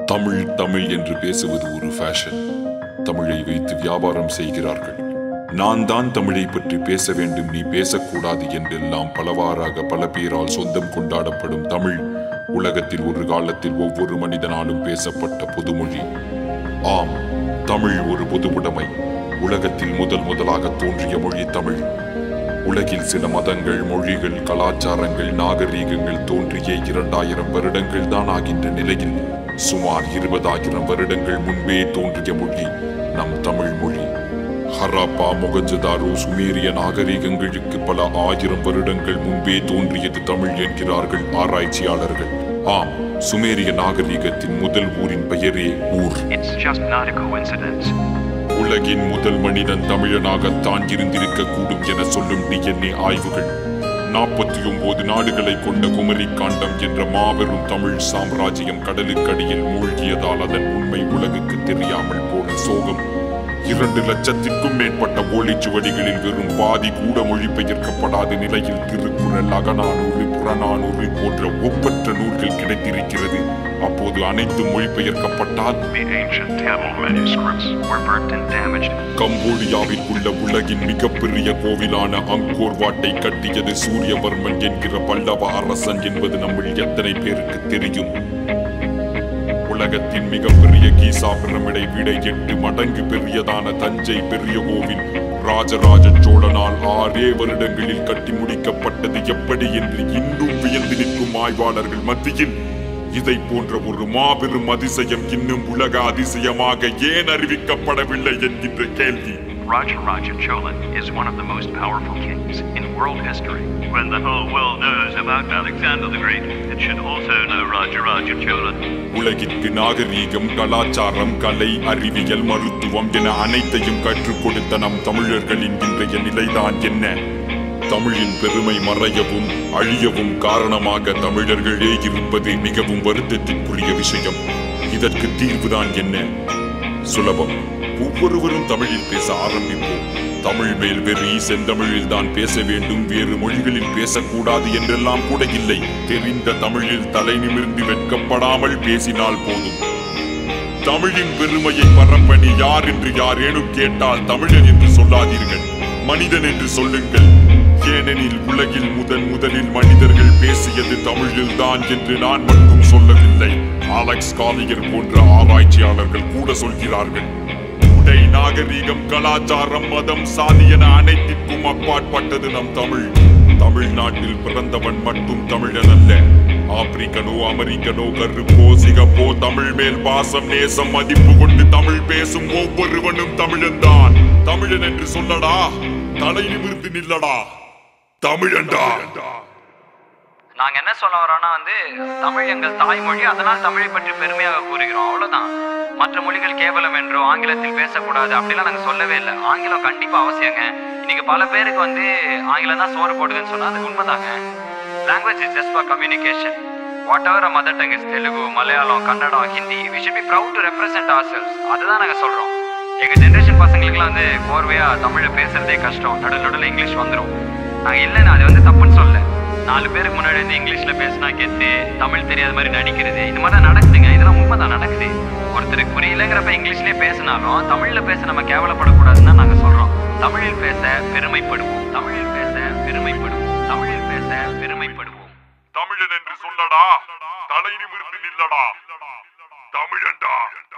தமிழ் தமிழ் என்று பேசுவது ஒரு ஃபேஷன் தமிழை வைத்து வியாபாரம் செய்கிறார்கள் நான் தான் தமிழை பற்றி பேச வேண்டும் நீ பேசக்கூடாது என்றெல்லாம் பலவாறாக பல பேரால் சொந்தம் கொண்டாடப்படும் தமிழ் உலகத்தில் ஒரு காலத்தில் ஒவ்வொரு மனிதனாலும் பேசப்பட்ட பொதுமொழி ஆம் தமிழ் ஒரு பொதுவுடைமை உலகத்தில் முதல் முதலாக தோன்றிய மொழி தமிழ் உலகில் சில மதங்கள் மொழிகள் கலாச்சாரங்கள் நாகரீகங்கள் தோன்றிய இரண்டாயிரம் வருடங்கள் தான் ஆகின்ற நிலையில் சுமார் இருபதாயிரம் வருடங்கள் முன்பே தோன்றிய மொழி நம் தமிழ் மொழி ஹராப்பா மொகஞ்சதாரோ சுமேரிய நாகரீகங்களுக்கு பல ஆயிரம் வருடங்கள் முன்பே தோன்றியது தமிழ் என்கிறார்கள் ஆராய்ச்சியாளர்கள் ஆம் சுமேரிய நாகரீகத்தின் முதல் ஊரின் பெயரே ஊர் It's just not a coincidence. உலகின் முதல் மனிதன் தமிழனாகத்தான் இருந்திருக்க கூடும் என சொல்லும் டிஎன்ஏ ஆய்வுகள் நாற்பத்தி ஒன்பது நாடுகளை கொண்ட குமரி காண்டம் என்ற மாபெரும் தமிழ் சாம்ராஜ்யம் கடலுக்கடியில் மூழ்கியதால் அதன் உண்மை உலகுக்கு தெரியாமல் போன சோகம் இரண்டு லட்சத்திற்கும் மேற்பட்ட ஓலைச்சுவடிகளில் வெறும் பாதி கூட மொழிபெயர்க்கப்படாத நிலையில் திருக்குறள் அகநானூறு புறநானூறு போன்ற ஒப்பற்ற நூல்கள் கிடைத்திருக்கிறது அப்போது அனைத்தும் மொழிபெயர்க்கப்பட்டால் The ancient Tamil manuscripts were burnt and damaged. கம்போடியாவில் உள்ள உலகின் மிகப்பெரிய கோவிலான அங்கோர் வாட்டை கட்டியது சூரியவர்மன் என்கிற பல்லவ அரசன் என்பது நம்மில் எத்தனை பேருக்கு தெரியும் உலகத்தின் மிகப்பெரிய கீசா பிரமிடை விட எட்டு மடங்கு பெரியதான தஞ்சை பெரிய கோவில் ராஜராஜ சோழனால் ஆறே வருடங்களில் கட்டி முடிக்கப்பட்டது எப்படி என்று இன்னும் வியந்து நிற்கும் ஆய்வாளர்கள் மத்தியில் இதை போன்ற ஒரு மாபெரும் அதிசயம் இன்னும் உலக அதிசயமாக ஏன் அறிவிக்கப்படவில்லை என்கின்ற கேள்வி Raja Raja Cholan is one of the most powerful kings in world history. When the whole world knows about Alexander the Great, it should also know Raja Raja Cholan. உலகிற்கு நாகரீகம் கலாச்சாரம் கலை அறிவியல் மருத்துவம் என அனைத்தையும் கற்றுக் கொடுத்த நம் தமிழர்களின் இன்றைய நிலைதான் என்ன தமிழின் பெருமை மறையவும் அழியவும் காரணமாக தமிழர்களே இருப்பது மிகவும் வருத்தத்திற்குரிய விஷயம் இதற்கு தீர்வுதான் என்ன சுலபம் ஒவ்வொருவரும் தமிழில் பேச ஆரம்பிப்போம் தமிழ் மேல் வெறி செந்தமிழில் தான் பேச வேண்டும் வேறு மொழிகளில் பேசக்கூடாது என்றெல்லாம் கூட இல்லை தெரிந்த தமிழில் தலை நிமிர்ந்து வெட்கப்படாமல் பேசினால் போதும் தமிழின் பெருமையை பரப்பணி யார் என்று யாரேனும் கேட்டால் தமிழன் என்று சொல்லாதீர்கள் மனிதன் என்று சொல்லுங்கள் ஏனெனில் உலகில் முதன் முதலில் மனிதர்கள் பேசியது தமிழில் தான் என்று நான் மட்டும் சொல்லவில்லை அலெக்ஸ் காலியர் போன்ற ஆராய்ச்சியாளர்கள் கூட சொல்கிறார்கள் உடை நாகரீகம் கலாச்சாரம் மதம் சாதி என அனைத்திற்கும் அப்பாற்பட்டது நம் தமிழ் தமிழ்நாட்டில் பிறந்தவன் மட்டும் தமிழன் அல்ல ஆப்பிரிக்கனோ அமெரிக்கனோ கருப்போ சிகப்போ தமிழ் மேல் பாசம் நேசம் மதிப்பு கொண்டு தமிழ் பேசும் ஒவ்வொருவனும் தமிழன்தான் தமிழன் என்று சொல்லடா தலை நிமிர்ந்து நில்லடா தமிழன்டா நாங்க என்ன சொல்ல வரோம்னா வந்து தமிழ் எங்கள் தாய்மொழி அதனால் தமிழை பற்றி பெருமையாக கூறுகிறோம் அவ்வளவுதான் மற்ற மொழிகள் கேவலம் என்றோ ஆங்கிலத்தில் பேசக்கூடாது அப்படிலாம் நாங்க சொல்லவே இல்லை ஆங்கிலம் கண்டிப்பா அவசியங்க இன்னைக்கு பல பேருக்கு வந்து ஆங்கிலம் தான் சோறு போடுதுன்னு சொன்னா அது உண்மைதாங்க language is just for communication whatever mother tongue is Telugu Malayalam Kannada Hindi we should be proud to represent ourselves அதுதான் நாங்க சொல்றோம் எங்க ஜென்ரேஷன் பசங்களுக்குலாம் வந்து கோர்வையா தமிழ்ல பேசுறதே கஷ்டம் நடுவில் நடுவில் இங்கிலீஷ் வந்துடும் நாங்க இல்லைன்னு அது வந்து தப்புன்னு சொல்ல நாலு பேருக்கு முன்னாடி வந்து இங்கிலீஷ்ல பேசினா கெத்து தமிழ் தெரியாத மாதிரி நடிக்கிறது இந்த மாதிரி தான் நடக்குதுங்க இதெல்லாம் உண்மைதான் நடக்குது ஒருத்தருக்கு புரியலங்கிறப்ப இங்கிலீஷ்லயே பேசினாலும் தமிழ்ல பேச நம்ம கேவலப்படக்கூடாதுன்னு தான் நாங்க சொல்றோம் தமிழில் பேச பெருமைப்படுவோம் தமிழில் பேச பெருமைப்படுவோம் தமிழில் பேச பெருமைப்படுவோம் தமிழன் என்று சொல்லடா தலை நிமிர்ந்து நில்லடா தமிழன்டா